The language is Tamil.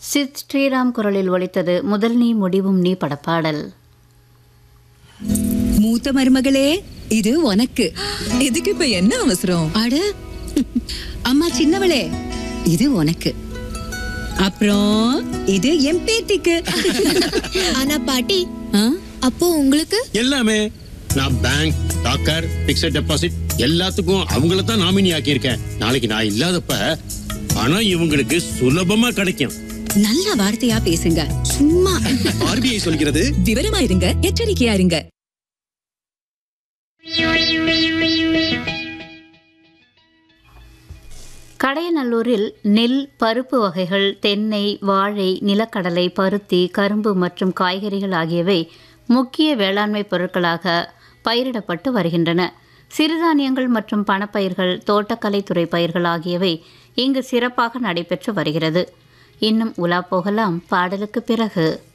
சித் ஸ்ரீராம் குரலில் ஒலித்தது முதல் நீ முடிவும் நீ படப்பாடல் மூத்த மருமகளே இது உனக்கு இதுக்கு இப்ப என்ன அவசரம் அட அம்மா சின்னவளே இது உனக்கு அப்புறம் இது என் பேத்திக்கு ஆனா பாட்டி ஆ? அப்போ உங்களுக்கு எல்லாமே நான் பேங்க் டாக்கர் பிக்ஸட் டெபாசிட் எல்லாத்துக்கும் அவங்கள தான் நாமினி ஆக்கியிருக்கேன் நாளைக்கு நான் இல்லாதப்ப பணம் இவங்களுக்கு சுலபமா கிடைக்கும் நல்ல வார்த்தையா பேசுங்க சும்மா ஆர்பிஐ சொல்கிறது விவரமா இருங்க எச்சரிக்கையா இருங்க கடையநல்லூரில் நெல் பருப்பு வகைகள் தென்னை வாழை நிலக்கடலை பருத்தி கரும்பு மற்றும் காய்கறிகள் ஆகியவை முக்கிய வேளாண்மை பொருட்களாக பயிரிடப்பட்டு வருகின்றன சிறுதானியங்கள் மற்றும் பணப்பயிர்கள் தோட்டக்கலைத்துறை பயிர்கள் ஆகியவை இங்கு சிறப்பாக நடைபெற்று வருகிறது இன்னும் உலா போகலாம் பாடலுக்கு பிறகு